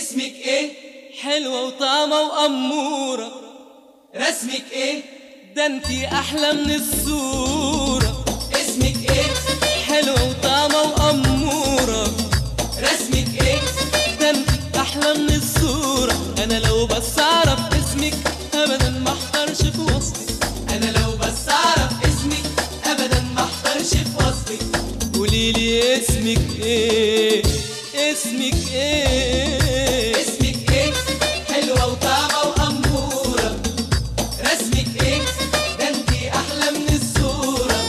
اسمك ايه حلوة وطعمة وأمورة رسمك ايه ده انتي أحلى من الصورة اسمك ايه حلوة وطعمة وأمورة رسمك ايه ده انتي أحلى من الصورة أنا لو بس أعرف اسمك أبدا ما أحترش في وصفك انا لو بس اعرف اسمك ابدا ما احترش في وصفك قوليلي اسمك إيه اسمك إيه اسمك ايه حلوة وطعمة وأمورة رسمك ايه ده انتي احلى من الصورة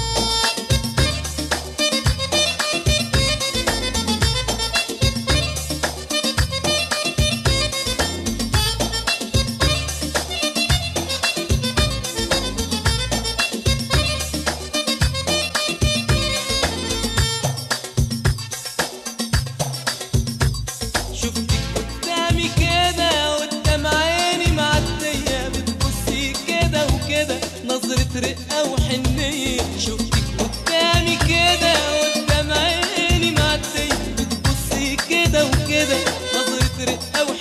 شفتك قدامي كده قدام عيني معدية بتبصي كده وكده نظرة رقة وحنية شفتك قدامي كده قدام عيني معدية بتبصي كده وكده نظرة رقة وحنية